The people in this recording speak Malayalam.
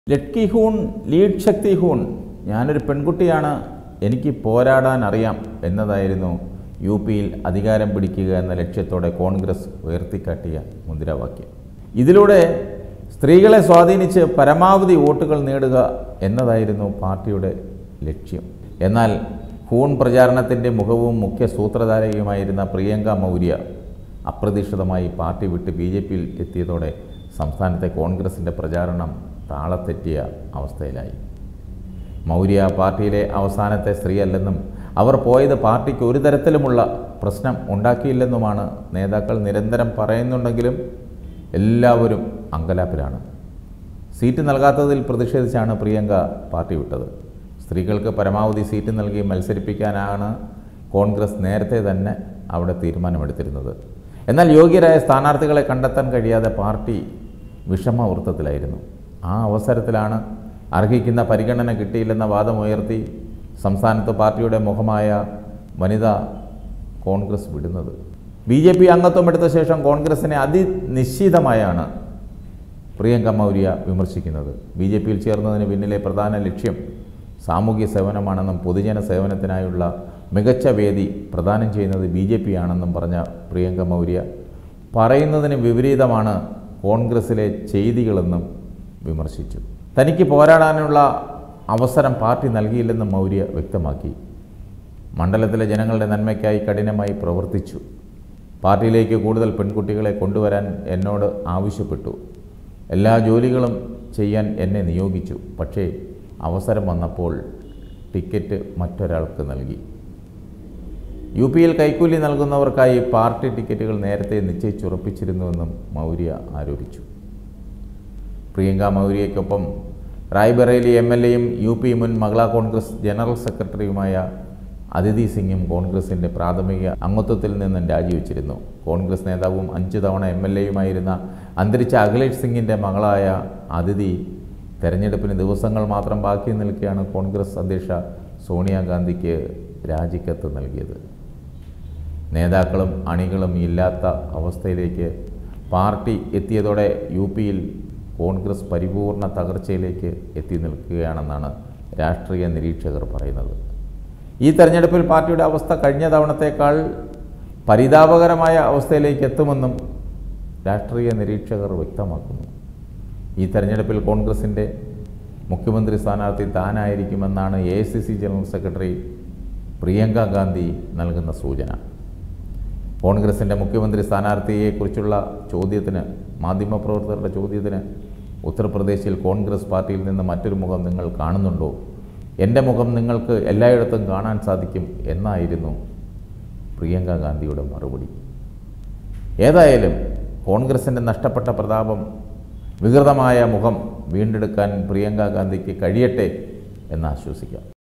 ലട്കി ഹൂൺ ലീഡ് ശക്തി ഹൂൺ ഞാനൊരു പെൺകുട്ടിയാണ് എനിക്ക് പോരാടാൻ അറിയാം എന്നതായിരുന്നു യു പിയിൽ അധികാരം പിടിക്കുക എന്ന ലക്ഷ്യത്തോടെ കോൺഗ്രസ് ഉയർത്തിക്കാട്ടിയ മുദ്രാവാക്യം ഇതിലൂടെ സ്ത്രീകളെ സ്വാധീനിച്ച് പരമാവധി വോട്ടുകൾ നേടുക എന്നതായിരുന്നു പാർട്ടിയുടെ ലക്ഷ്യം എന്നാൽ ഹൂൺ പ്രചാരണത്തിൻ്റെ മുഖവും മുഖ്യ സൂത്രധാരകയുമായിരുന്ന പ്രിയങ്ക മൗര്യ അപ്രതീക്ഷിതമായി പാർട്ടി വിട്ട് ബി ജെ പിയിൽ എത്തിയതോടെ സംസ്ഥാനത്തെ കോൺഗ്രസിൻ്റെ പ്രചാരണം താളത്തെറ്റിയ അവസ്ഥയിലായി മൗര്യ പാർട്ടിയിലെ അവസാനത്തെ സ്ത്രീയല്ലെന്നും അവർ പോയത് പാർട്ടിക്ക് ഒരു തരത്തിലുമുള്ള പ്രശ്നം ഉണ്ടാക്കിയില്ലെന്നുമാണ് നേതാക്കൾ നിരന്തരം പറയുന്നുണ്ടെങ്കിലും എല്ലാവരും അങ്കലാപ്പിലാണ് സീറ്റ് നൽകാത്തതിൽ പ്രതിഷേധിച്ചാണ് പ്രിയങ്ക പാർട്ടി വിട്ടത് സ്ത്രീകൾക്ക് പരമാവധി സീറ്റ് നൽകി മത്സരിപ്പിക്കാനാണ് കോൺഗ്രസ് നേരത്തെ തന്നെ അവിടെ തീരുമാനമെടുത്തിരുന്നത് എന്നാൽ യോഗ്യരായ സ്ഥാനാർത്ഥികളെ കണ്ടെത്താൻ കഴിയാതെ പാർട്ടി വിഷമവൃത്തത്തിലായിരുന്നു ആ അവസരത്തിലാണ് അർഹിക്കുന്ന പരിഗണന കിട്ടിയില്ലെന്ന വാദമുയർത്തി സംസ്ഥാനത്ത് പാർട്ടിയുടെ മുഖമായ വനിത കോൺഗ്രസ് വിടുന്നത് ബി ജെ പി അംഗത്വം എടുത്ത ശേഷം കോൺഗ്രസിനെ അതിനിശ്ചിതമായാണ് പ്രിയങ്ക മൗര്യ വിമർശിക്കുന്നത് ബി ജെ പിയിൽ ചേർന്നതിന് പിന്നിലെ പ്രധാന ലക്ഷ്യം സാമൂഹ്യ സേവനമാണെന്നും പൊതുജന സേവനത്തിനായുള്ള മികച്ച വേദി പ്രദാനം ചെയ്യുന്നത് ബി ജെ പി ആണെന്നും പറഞ്ഞ പ്രിയങ്ക മൗര്യ പറയുന്നതിന് വിപരീതമാണ് കോൺഗ്രസിലെ ചെയ്തികളെന്നും വിമർശിച്ചു തനിക്ക് പോരാടാനുള്ള അവസരം പാർട്ടി നൽകിയില്ലെന്നും മൗര്യ വ്യക്തമാക്കി മണ്ഡലത്തിലെ ജനങ്ങളുടെ നന്മയ്ക്കായി കഠിനമായി പ്രവർത്തിച്ചു പാർട്ടിയിലേക്ക് കൂടുതൽ പെൺകുട്ടികളെ കൊണ്ടുവരാൻ എന്നോട് ആവശ്യപ്പെട്ടു എല്ലാ ജോലികളും ചെയ്യാൻ എന്നെ നിയോഗിച്ചു പക്ഷേ അവസരം വന്നപ്പോൾ ടിക്കറ്റ് മറ്റൊരാൾക്ക് നൽകി യു പിയിൽ കൈക്കൂലി നൽകുന്നവർക്കായി പാർട്ടി ടിക്കറ്റുകൾ നേരത്തെ നിശ്ചയിച്ചുറപ്പിച്ചിരുന്നുവെന്നും മൗര്യ ആരോപിച്ചു പ്രിയങ്ക മൗര്യയ്ക്കൊപ്പം റായ്ബറേലി എം എൽ എയും യു പി മുൻ മഹിളാ കോൺഗ്രസ് ജനറൽ സെക്രട്ടറിയുമായ അതിഥി സിംഗും കോൺഗ്രസിൻ്റെ പ്രാഥമിക അംഗത്വത്തിൽ നിന്നും രാജിവെച്ചിരുന്നു കോൺഗ്രസ് നേതാവും അഞ്ച് തവണ എം എൽ എയുമായിരുന്ന അന്തരിച്ച അഖിലേഷ് സിംഗിൻ്റെ മകളായ അതിഥി തെരഞ്ഞെടുപ്പിന് ദിവസങ്ങൾ മാത്രം ബാക്കി നിൽക്കെയാണ് കോൺഗ്രസ് അധ്യക്ഷ സോണിയാഗാന്ധിക്ക് രാജിക്കത്ത് നൽകിയത് നേതാക്കളും അണികളും ഇല്ലാത്ത അവസ്ഥയിലേക്ക് പാർട്ടി എത്തിയതോടെ യു പിയിൽ കോൺഗ്രസ് പരിപൂർണ തകർച്ചയിലേക്ക് എത്തി നിൽക്കുകയാണെന്നാണ് രാഷ്ട്രീയ നിരീക്ഷകർ പറയുന്നത് ഈ തെരഞ്ഞെടുപ്പിൽ പാർട്ടിയുടെ അവസ്ഥ കഴിഞ്ഞ തവണത്തേക്കാൾ പരിതാപകരമായ അവസ്ഥയിലേക്ക് എത്തുമെന്നും രാഷ്ട്രീയ നിരീക്ഷകർ വ്യക്തമാക്കുന്നു ഈ തെരഞ്ഞെടുപ്പിൽ കോൺഗ്രസിൻ്റെ മുഖ്യമന്ത്രി സ്ഥാനാർത്ഥി താനായിരിക്കുമെന്നാണ് A I C C general secretary Priyanka Gandhi നൽകുന്ന സൂചന കോൺഗ്രസിൻ്റെ മുഖ്യമന്ത്രി സ്ഥാനാർത്ഥിയെക്കുറിച്ചുള്ള ചോദ്യത്തിന് മാധ്യമപ്രവർത്തകരുടെ ചോദ്യത്തിന് ഉത്തർപ്രദേശിൽ കോൺഗ്രസ് പാർട്ടിയിൽ നിന്ന് മറ്റൊരു മുഖം നിങ്ങൾ കാണുന്നുണ്ടോ എൻ്റെ മുഖം നിങ്ങൾക്ക് എല്ലായിടത്തും കാണാൻ സാധിക്കും എന്നായിരുന്നു പ്രിയങ്ക ഗാന്ധിയുടെ മറുപടി ഏതായാലും കോൺഗ്രസിൻ്റെ നഷ്ടപ്പെട്ട പ്രതാപം വികൃതമായ മുഖം വീണ്ടെടുക്കാൻ പ്രിയങ്ക ഗാന്ധിക്ക് കഴിയട്ടെ എന്ന് ആശ്വസിക്കാം